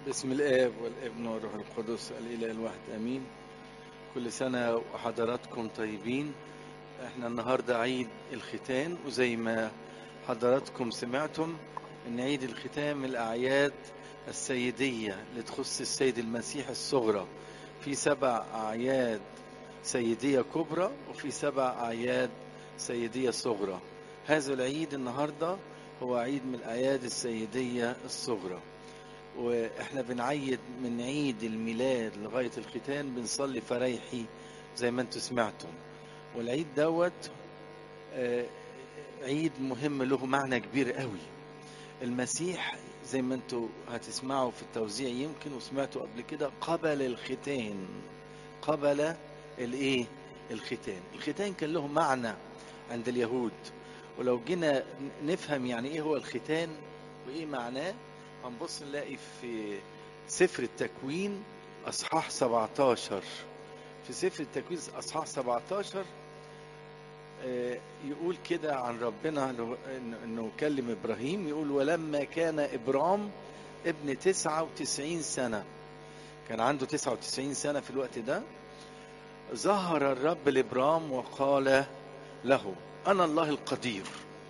باسم الآب والابن والروح القدس الإله الواحد آمين كل سنة وحضراتكم طيبين احنا النهاردة عيد الختان وزي ما حضراتكم سمعتم ان عيد الختام الأعياد السيدية اللي تخص السيد المسيح الصغرى في سبع أعياد سيدية كبرى وفي سبع أعياد سيدية صغرى هذا العيد النهاردة هو عيد من الأعياد السيدية الصغرى واحنا بنعيد من عيد الميلاد لغايه الختان بنصلي فريحي زي ما انتم سمعتم والعيد دوت آه، عيد مهم له معنى كبير قوي المسيح زي ما انتم هتسمعوا في التوزيع يمكن وسمعتوا قبل كده قبل الختان قبل الايه الختان الختان كان له معنى عند اليهود ولو جينا نفهم يعني ايه هو الختان وايه معناه هنبص نلاقي في سفر التكوين اصحاح 17 في سفر التكوين اصحاح 17 آه، يقول كده عن ربنا إنه- إنه- انه كلم ابراهيم يقول ولما كان ابرام ابن 99 سنه كان عنده 99 سنه في الوقت ده ظهر الرب لابرام وقال له انا الله القدير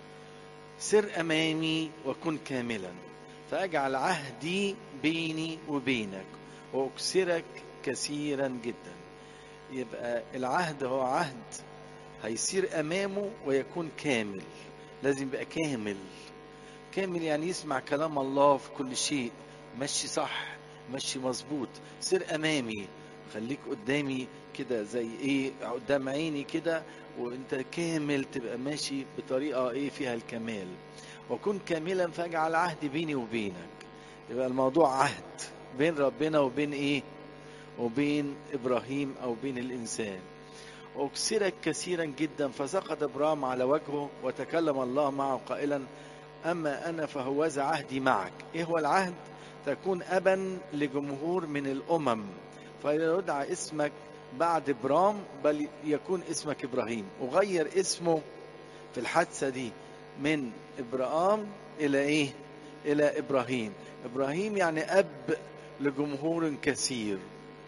سر امامي وكن كاملا فاجعل عهدي بيني وبينك واكسرك كثيرا جدا يبقى العهد هو عهد هيصير امامه ويكون كامل لازم يبقى كامل كامل يعني يسمع كلام الله في كل شيء مشي صح مشي مظبوط سير امامي خليك قدامي كده زي ايه قدام عيني كده وانت كامل تبقى ماشي بطريقه ايه فيها الكمال وكن كاملا فاجعل عهدي بيني وبينك يبقى الموضوع عهد بين ربنا وبين ايه وبين ابراهيم او بين الانسان واكسرك كثيرا جدا فسقط ابرام على وجهه وتكلم الله معه قائلا اما انا فهوذا عهدي معك ايه هو العهد تكون ابا لجمهور من الامم فلا يدعى اسمك بعد ابرام بل يكون اسمك ابراهيم وغير اسمه في الحادثه دي من ابرام الى ايه الى ابراهيم ابراهيم يعني اب لجمهور كثير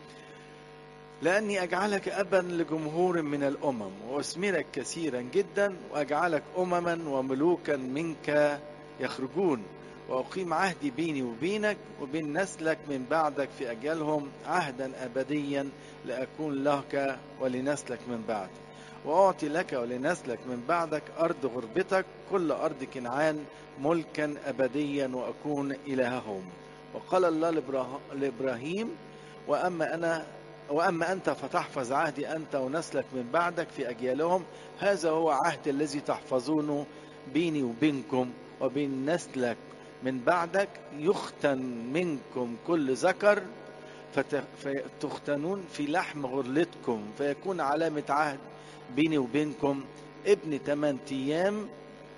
لاني اجعلك ابا لجمهور من الامم واثمرك كثيرا جدا واجعلك امما وملوكا منك يخرجون واقيم عهدي بيني وبينك وبين نسلك من بعدك في اجالهم عهدا ابديا لاكون لك ولنسلك من بعدك واعطي لك ولنسلك من بعدك ارض غربتك كل ارض كنعان ملكا ابديا واكون الههم وقال الله لإبراه- لابراهيم واما انا واما انت فتحفظ عهدي انت ونسلك من بعدك في اجيالهم هذا هو عهد الذي تحفظونه بيني وبينكم وبين نسلك من بعدك يختن منكم كل ذكر فت- فتختنون في لحم غرلتكم فيكون علامة عهد بيني وبينكم ابن ثمان أيام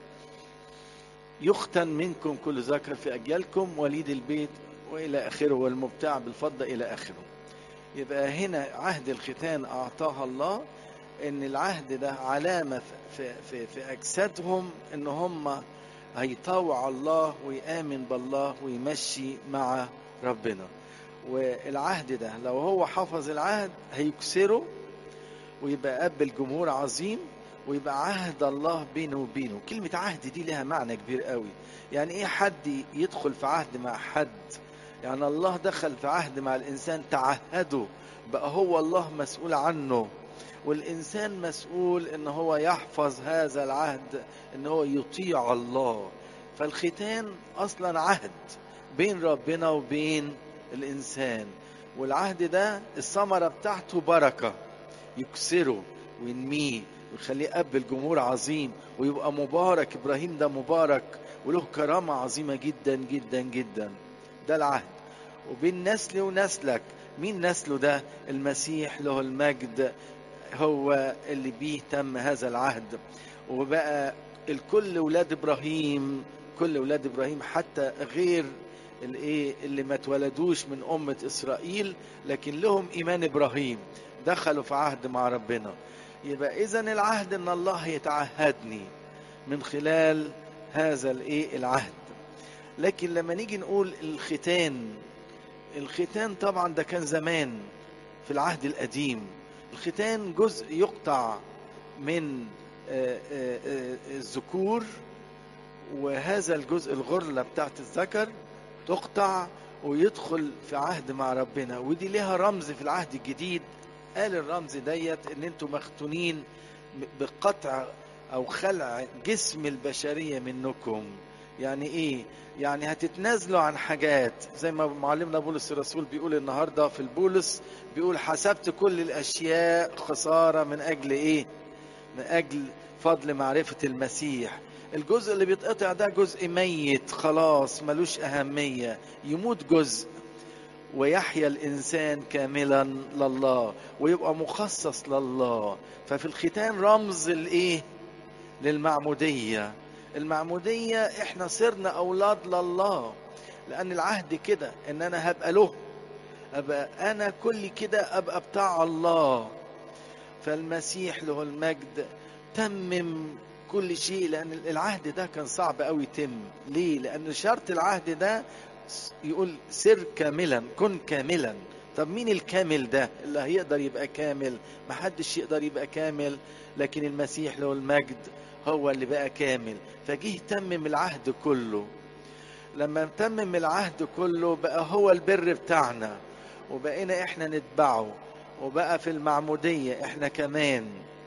يختن منكم كل ذكر في أجيالكم وليد البيت وإلى آخره والمبتاع بالفضة إلى آخره يبقى هنا عهد الختان أعطاها الله إن العهد ده علامة في, في, في أجسادهم إن هم هيطوع الله ويآمن بالله ويمشي مع ربنا والعهد ده لو هو حفظ العهد هيكسره ويبقى أب الجمهور عظيم ويبقى عهد الله بينه وبينه كلمة عهد دي لها معنى كبير قوي يعني ايه حد يدخل في عهد مع حد يعني الله دخل في عهد مع الإنسان تعهده بقى هو الله مسؤول عنه والإنسان مسؤول إن هو يحفظ هذا العهد إن هو يطيع الله فالختان أصلا عهد بين ربنا وبين الإنسان والعهد ده الثمرة بتاعته بركة يكسره وينميه ويخليه أب الجمهور عظيم ويبقى مبارك إبراهيم ده مبارك وله كرامة عظيمة جدا جدا جدا ده العهد وبين نسلي ونسلك مين نسله ده المسيح له المجد هو اللي بيه تم هذا العهد وبقى الكل ولاد ابراهيم كل ولاد ابراهيم حتى غير الايه اللي ما اتولدوش من امه اسرائيل لكن لهم ايمان ابراهيم دخلوا في عهد مع ربنا يبقى اذا العهد ان الله يتعهدني من خلال هذا الايه العهد لكن لما نيجي نقول الختان الختان طبعا ده كان زمان في العهد القديم الختان جزء يقطع من آه، آه، آه، الذكور وهذا الجزء الغرلة بتاعت الذكر تقطع ويدخل في عهد مع ربنا ودي ليها رمز في العهد الجديد قال الرمز ديت ان انتوا مختونين بقطع او خلع جسم البشرية منكم يعني ايه يعني هتتنازلوا عن حاجات زي ما معلمنا بولس الرسول بيقول النهارده في البولس بيقول حسبت كل الاشياء خساره من اجل ايه من اجل فضل معرفه المسيح الجزء اللي بيتقطع ده جزء ميت خلاص ملوش اهميه يموت جزء ويحيا الانسان كاملا لله ويبقى مخصص لله ففي الختان رمز الايه للمعموديه المعموديه احنا صرنا اولاد لله لان العهد كده ان انا هبقى له ابقى انا كل كده ابقى بتاع الله فالمسيح له المجد تمم كل شيء لان العهد ده كان صعب قوي يتم ليه لان شرط العهد ده يقول سر كاملا كن كاملا طب مين الكامل ده اللي هيقدر يبقى كامل محدش يقدر يبقى كامل لكن المسيح له المجد هو اللي بقى كامل فجه تمم العهد كله لما تمم العهد كله بقى هو البر بتاعنا وبقينا احنا نتبعه وبقى في المعمودية احنا كمان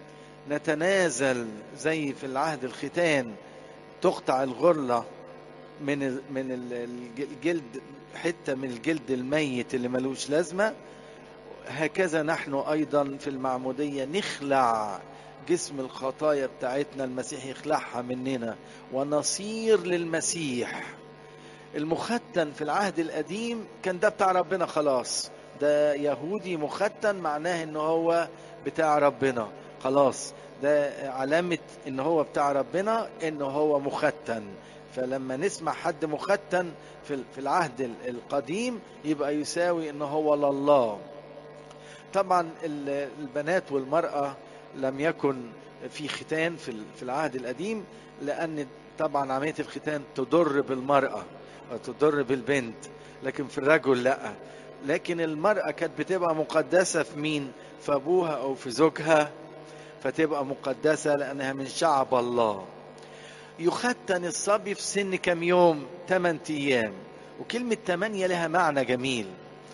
نتنازل زي في العهد الختان تقطع الغرلة من ال من ال- الجلد حتة من الجلد الميت اللي ملوش لازمة هكذا نحن أيضا في المعمودية نخلع جسم الخطايا بتاعتنا المسيح يخلعها مننا ونصير للمسيح المختن في العهد القديم كان ده بتاع ربنا خلاص ده يهودي مختن معناه ان هو بتاع ربنا خلاص ده علامة ان هو بتاع ربنا ان هو مختن فلما نسمع حد مختن في في العهد ال- القديم يبقى يساوي ان هو لله طبعا ال- البنات والمرأة لم يكن في ختان في ال- في العهد القديم لأن طبعا عملية الختان تضر بالمرأة أو تضر بالبنت لكن في الرجل لا لكن المرأة كانت بتبقى مقدسة في مين في أبوها أو في زوجها فتبقى مقدسة لأنها من شعب الله يختن الصبي في سن كم يوم 8 أيام وكلمة 8 لها معنى جميل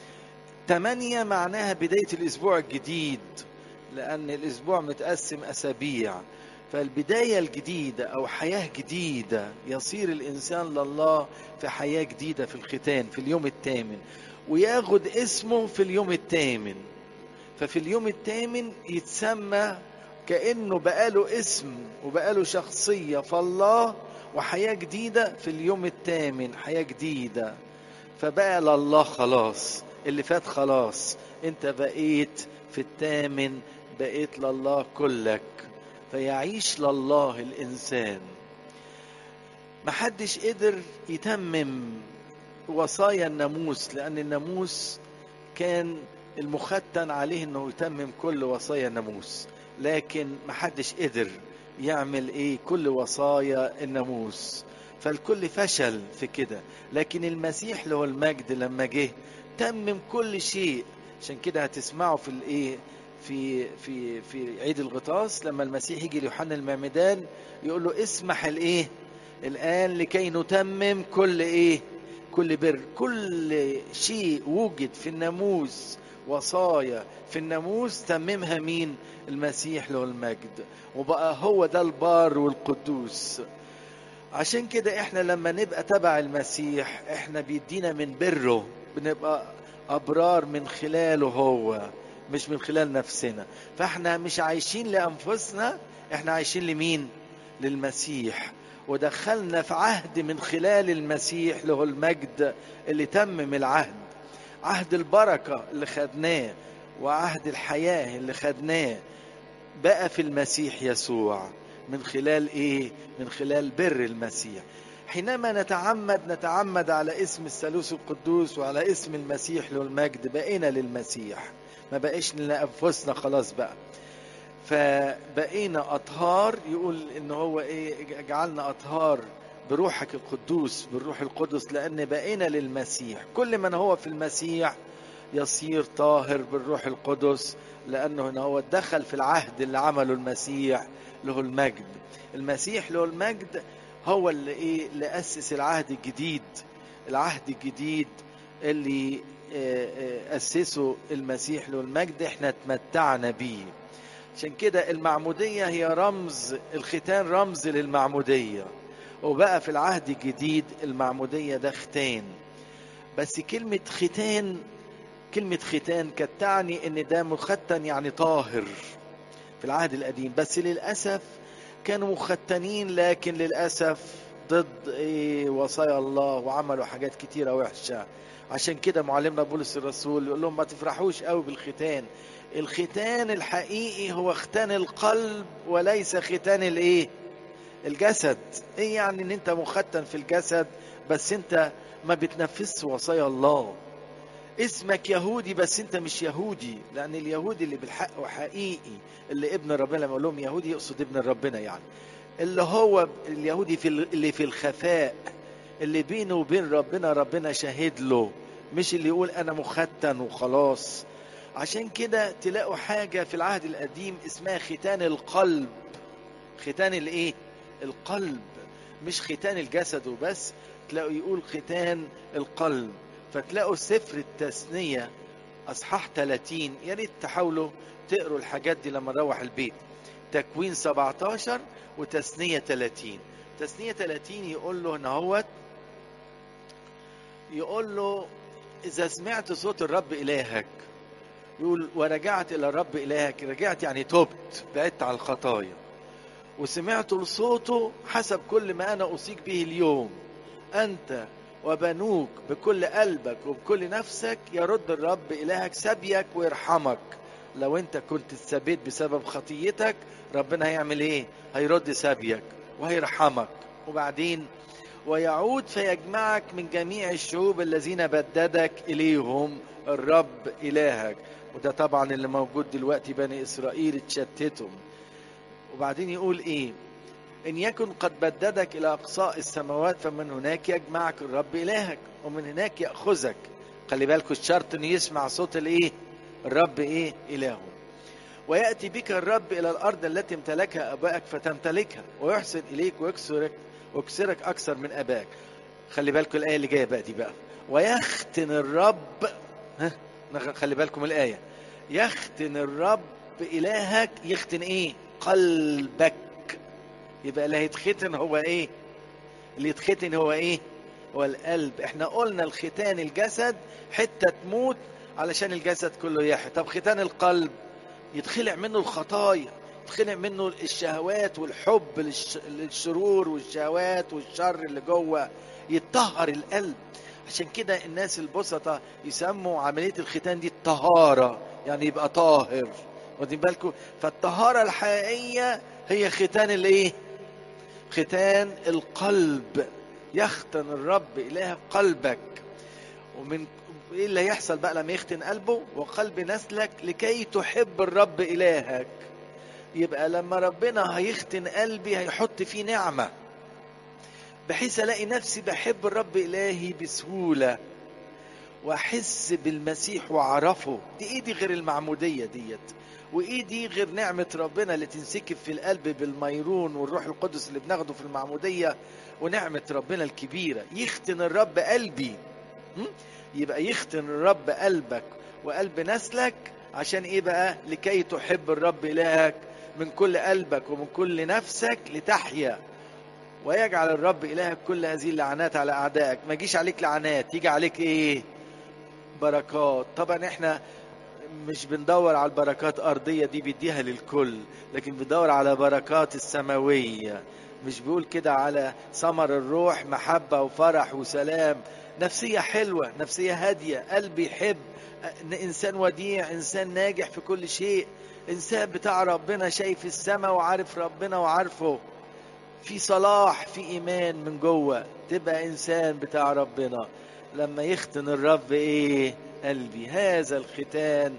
8 معناها بداية الأسبوع الجديد لأن الأسبوع متقسم أسابيع فالبداية الجديدة أو حياة جديدة يصير الإنسان لله في حياة جديدة في الختان في اليوم الثامن وياخد اسمه في اليوم الثامن ففي اليوم الثامن يتسمى كأنه بقاله اسم وبقاله شخصية فالله وحياة جديدة في اليوم الثامن حياة جديدة فبقى لله خلاص اللي فات خلاص انت بقيت في الثامن بقيت لله كلك فيعيش لله الإنسان محدش قدر يتمم وصايا الناموس لأن الناموس كان المختن عليه انه يتمم كل وصايا الناموس لكن محدش قدر يعمل ايه كل وصايا الناموس فالكل فشل في كده لكن المسيح له المجد لما جه تمم كل شيء عشان كده هتسمعوا في الايه في في في عيد الغطاس لما المسيح يجي ليوحنا المعمدان يقول له اسمح الايه الان لكي نتمم كل ايه كل بر كل شيء وجد في الناموس وصايا في الناموس تممها مين المسيح له المجد وبقى هو ده البار والقدوس عشان كده احنا لما نبقى تبع المسيح احنا بيدينا من بره بنبقى ابرار من خلاله هو مش من خلال نفسنا فاحنا مش عايشين لانفسنا احنا عايشين لمين للمسيح ودخلنا في عهد من خلال المسيح له المجد اللي تمم العهد عهد البركة اللي خدناه وعهد الحياة اللي خدناه بقى في المسيح يسوع من خلال ايه من خلال بر المسيح حينما نتعمد نتعمد على اسم الثالوث القدوس وعلى اسم المسيح له المجد بقينا للمسيح ما بقيش لانفسنا خلاص بقى فبقينا اطهار يقول ان هو ايه جعلنا اطهار بروحك القدوس بالروح القدس لأن بقينا للمسيح كل من هو في المسيح يصير طاهر بالروح القدس لأنه هنا هو دخل في العهد اللي عمله المسيح له المجد المسيح له المجد هو اللي ايه اللي أسس العهد الجديد العهد الجديد اللي أسسه المسيح له المجد احنا تمتعنا بيه عشان كده المعمودية هي رمز الختان رمز للمعمودية وبقى في العهد الجديد المعمودية ده ختان بس كلمة ختان كلمة ختان كانت تعني ان ده مختن يعني طاهر في العهد القديم بس للأسف كانوا مختنين لكن للأسف ضد إيه وصايا الله وعملوا حاجات كتيرة وحشة عشان كده معلمنا بولس الرسول يقول لهم ما تفرحوش قوي بالختان الختان الحقيقي هو ختان القلب وليس ختان الايه الجسد ايه يعني ان انت مختن في الجسد بس انت ما بتنفذش وصايا الله اسمك يهودي بس انت مش يهودي لان اليهودي اللي بالحق وحقيقي اللي ابن ربنا لما يقول لهم يهودي يقصد ابن ربنا يعني اللي هو اليهودي في اللي في الخفاء اللي بينه وبين ربنا ربنا شاهد له مش اللي يقول انا مختن وخلاص عشان كده تلاقوا حاجة في العهد القديم اسمها ختان القلب ختان الايه القلب مش ختان الجسد وبس تلاقوا يقول ختان القلب فتلاقوا سفر التثنية أصحاح 30 يا ريت تحاولوا تقروا الحاجات دي لما نروح البيت تكوين 17 وتثنية 30 تثنية 30 يقول له نهوت يقول له إذا سمعت صوت الرب إلهك يقول ورجعت إلى الرب إلهك رجعت يعني تبت بعدت عن الخطايا وسمعت لصوته حسب كل ما أنا أوصيك به اليوم أنت وبنوك بكل قلبك وبكل نفسك يرد الرب إلهك سبيك ويرحمك لو انت كنت اتسبيت بسبب خطيتك ربنا هيعمل ايه هيرد سبيك وهيرحمك وبعدين ويعود فيجمعك من جميع الشعوب الذين بددك اليهم الرب الهك وده طبعا اللي موجود دلوقتي بني اسرائيل اتشتتهم وبعدين يقول ايه إن يكن قد بددك إلى أقصاء السماوات فمن هناك يجمعك الرب إلهك ومن هناك يأخذك خلي بالكوا الشرط إنه يسمع صوت الإيه؟ الرب إيه؟ إلهه ويأتي بك الرب إلى الأرض التي امتلكها أبائك فتمتلكها ويحسن إليك ويكسرك ويكسرك أكثر من أباك خلي بالكوا الآية اللي جاية بقى دي بقى ويختن الرب ها خلي بالكم الآية يختن الرب إلهك يختن إيه؟ قلبك يبقى اللي هيتختن هو ايه اللي يتختن هو ايه هو القلب احنا قلنا الختان الجسد حتة تموت علشان الجسد كله يحيى طب ختان القلب يتخلع منه الخطايا يتخلع منه الشهوات والحب للش... للشرور والشهوات والشر اللي جوه يتطهر القلب عشان كده الناس البسطة يسموا عملية الختان دي الطهارة يعني يبقى طاهر واخدين بالكم فالطهارة الحقيقية هي ختان الايه ختان القلب يختن الرب إله قلبك ومن ايه اللي هيحصل بقى لما يختن قلبه وقلب نسلك لكي تحب الرب إلهك يبقى لما ربنا هيختن قلبي هيحط فيه نعمة بحيث الاقي نفسي بحب الرب إلهي بسهولة واحس بالمسيح واعرفه دي ايه دي غير المعمودية ديت وايه دي غير نعمة ربنا اللي تنسكب في القلب بالميرون والروح القدس اللي بناخده في المعمودية ونعمة ربنا الكبيرة يختن الرب قلبي يبقى يختن الرب قلبك وقلب نسلك عشان ايه بقى لكي تحب الرب إلهك من كل قلبك ومن كل نفسك لتحيا ويجعل الرب إلهك كل هذه اللعنات على أعدائك ما يجيش عليك لعنات يجي عليك ايه بركات طبعا احنا مش بندور على البركات أرضية دي بيديها للكل لكن بندور على بركات السماوية مش بيقول كده على ثمر الروح محبة وفرح وسلام نفسية حلوة نفسية هادية قلبي يحب إنسان وديع إنسان ناجح في كل شيء إنسان بتاع ربنا شايف السماء وعارف ربنا وعارفه في صلاح في إيمان من جوه تبقى إنسان بتاع ربنا لما يختن الرب إيه قلبي هذا الختان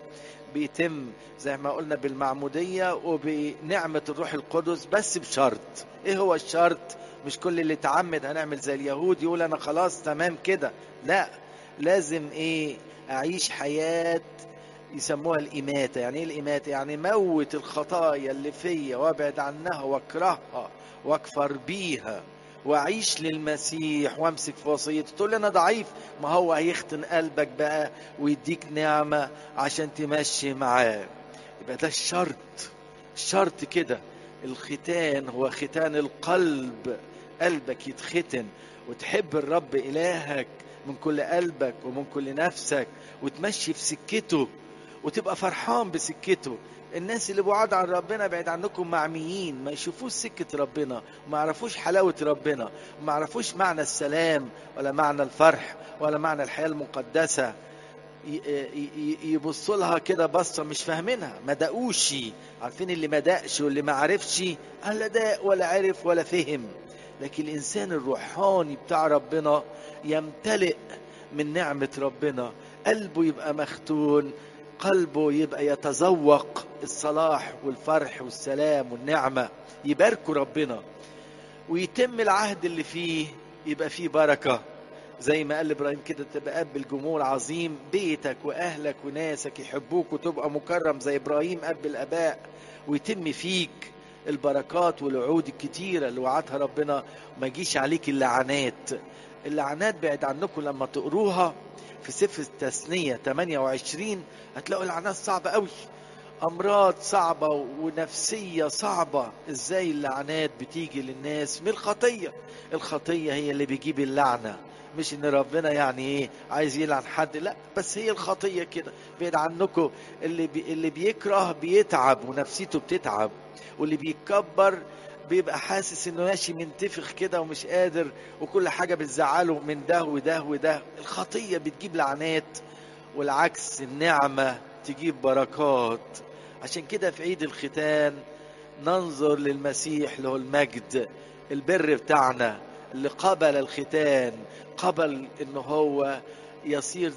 بيتم زي ما قلنا بالمعمودية وبنعمة الروح القدس بس بشرط ايه هو الشرط مش كل اللي تعمد هنعمل زي اليهود يقول انا خلاص تمام كده لا لازم ايه اعيش حياة يسموها الإماتة يعني ايه الإماتة يعني موت الخطايا اللي فيا وابعد عنها واكرهها واكفر بيها واعيش للمسيح وامسك في وصيته تقول لي انا ضعيف ما هو هيختن قلبك بقى ويديك نعمه عشان تمشي معاه يبقى ده الشرط الشرط كده الختان هو ختان القلب قلبك يتختن وتحب الرب الهك من كل قلبك ومن كل نفسك وتمشي في سكته وتبقى فرحان بسكته الناس اللي بعاد عن ربنا بعيد عنكم معميين ما يشوفوش سكة ربنا وما يعرفوش حلاوة ربنا وما يعرفوش معنى السلام ولا معنى الفرح ولا معنى الحياة المقدسة يبصوا لها كده بصة مش فاهمينها ما دقوش عارفين اللي ما دقش واللي ما عرفش لا داق ولا عرف ولا فهم لكن الإنسان الروحاني بتاع ربنا يمتلئ من نعمة ربنا قلبه يبقى مختون قلبه يبقى يتذوق الصلاح والفرح والسلام والنعمة يباركوا ربنا ويتم العهد اللي فيه يبقى فيه بركة زي ما قال ابراهيم كده تبقى اب الجمهور عظيم بيتك واهلك وناسك يحبوك وتبقى مكرم زي ابراهيم اب الاباء ويتم فيك البركات والوعود الكتيره اللي وعدها ربنا ما يجيش عليك اللعنات اللعنات بعد عنكم لما تقروها في سفر التثنية 28 هتلاقوا العنات صعبة قوي أمراض صعبة ونفسية صعبة إزاي اللعنات بتيجي للناس من الخطية الخطية هي اللي بيجيب اللعنة مش ان ربنا يعني ايه عايز يلعن حد لا بس هي الخطيه كده بعيد عنكم اللي بي اللي بيكره بيتعب ونفسيته بتتعب واللي بيتكبر بيبقى حاسس انه ماشي منتفخ كده ومش قادر وكل حاجه بتزعله من ده وده وده الخطيه بتجيب لعنات والعكس النعمه تجيب بركات عشان كده في عيد الختان ننظر للمسيح له المجد البر بتاعنا اللي قبل الختان قبل ان هو يصير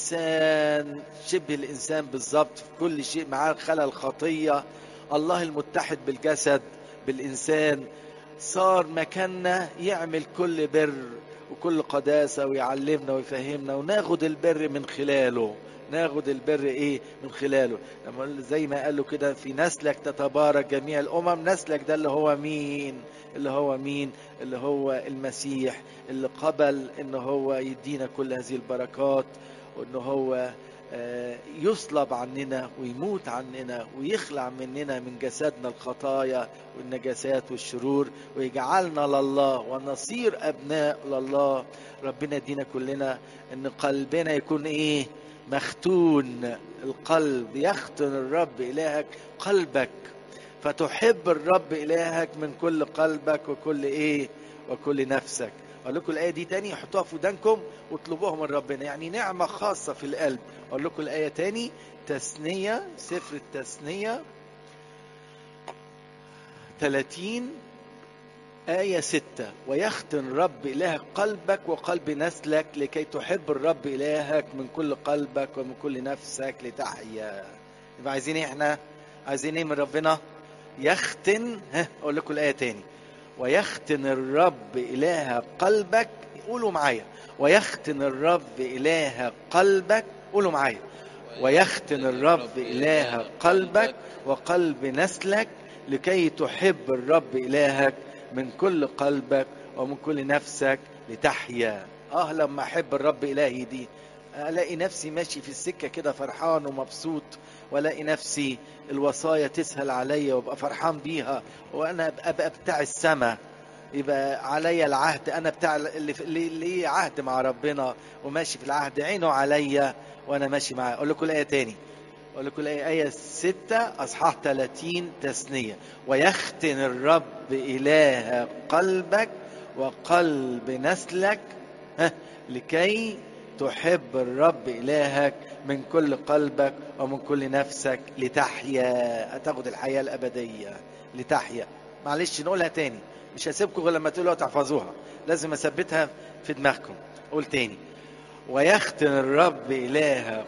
انسان شبه الانسان بالظبط في كل شيء معاه خلى الخطيه الله المتحد بالجسد بالإنسان صار مكاننا يعمل كل بر وكل قداسة ويعلمنا ويفهمنا وناخد البر من خلاله ناخد البر ايه من خلاله لما زي ما قالوا كده في نسلك تتبارك جميع الامم نسلك ده اللي هو مين اللي هو مين اللي هو المسيح اللي قبل ان هو يدينا كل هذه البركات وان هو يصلب عننا ويموت عننا ويخلع مننا من جسدنا الخطايا والنجاسات والشرور ويجعلنا لله ونصير ابناء لله ربنا يدينا كلنا ان قلبنا يكون ايه مختون القلب يختن الرب الهك قلبك فتحب الرب الهك من كل قلبك وكل ايه وكل نفسك اقول لكم الايه دي تاني حطوها في ودانكم واطلبوها من ربنا يعني نعمه خاصه في القلب اقول لكم الايه تاني تثنيه سفر التثنيه 30 آية ستة ويختن الرب إلهك قلبك وقلب نسلك لكي تحب الرب إلهك من كل قلبك ومن كل نفسك لتحيا يبقى عايزين ايه احنا عايزين ايه من ربنا يختن ها اقول لكم الآية تاني ويختن الرب إله قلبك قولوا معايا ويختن الرب إله قلبك قولوا معايا ويختن الرب إله قلبك وقلب نسلك لكي تحب الرب إلهك من كل قلبك ومن كل نفسك لتحيا اه لما احب الرب الهي دي الاقي نفسي ماشي في السكه كده فرحان ومبسوط والاقي نفسي الوصايا تسهل عليا وابقى فرحان بيها وانا ابقى بتاع السماء يبقى عليا العهد انا بتاع اللي ليه عهد مع ربنا وماشي في العهد عينه عليا وانا ماشي معاه اقول لكم الايه تاني اقول لكم الايه ايه 6 اصحاح 30 تثنيه ويختن الرب اله قلبك وقلب نسلك لكي تحب الرب إلهك من كل قلبك ومن كل نفسك لتحيا هتاخد الحياة الأبدية لتحيا معلش نقولها تاني مش هسيبكم غير لما تقولوا تحفظوها لازم أثبتها في دماغكم قول تاني ويختن الرب إله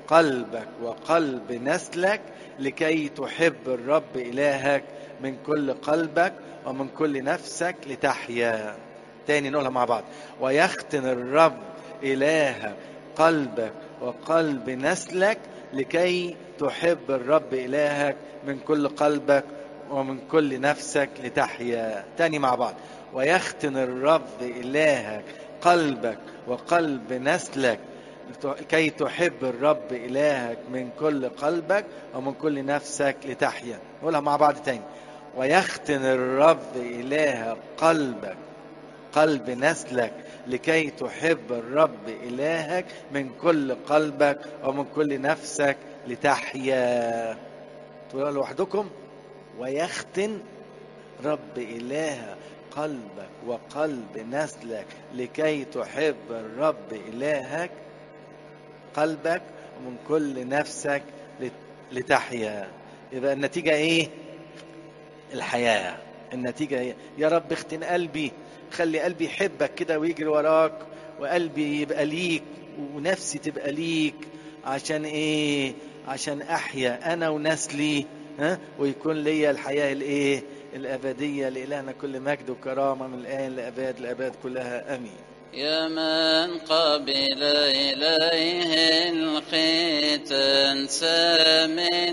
قلبك وقلب نسلك لكي تحب الرب إلهك من كل قلبك ومن كل نفسك لتحيا تاني نقولها مع بعض ويختن الرب إلهك قلبك وقلب نسلك لكي تحب الرب إلهك من كل قلبك ومن كل نفسك لتحيا تاني مع بعض ويختن الرب إلهك قلبك وقلب نسلك كي تحب الرب إلهك من كل قلبك ومن كل نفسك لتحيا نقولها مع بعض تاني ويختن الرب إلهك قلبك قلب نسلك لكي تحب الرب إلهك من كل قلبك ومن كل نفسك لتحيا تقولوا لوحدكم ويختن رب إله قلبك وقلب نسلك لكي تحب الرب إلهك قلبك ومن كل نفسك لتحيا يبقى النتيجة ايه الحياة النتيجة ايه يا رب اختن قلبي خلي قلبي يحبك كده ويجري وراك وقلبي يبقى ليك ونفسي تبقى ليك عشان ايه عشان احيا انا ونسلي ها ويكون ليا الحياة الايه الابدية لإلهنا كل مجد وكرامة من الآن لأباد الأباد كلها امين يا من قبل إليه الختان سامن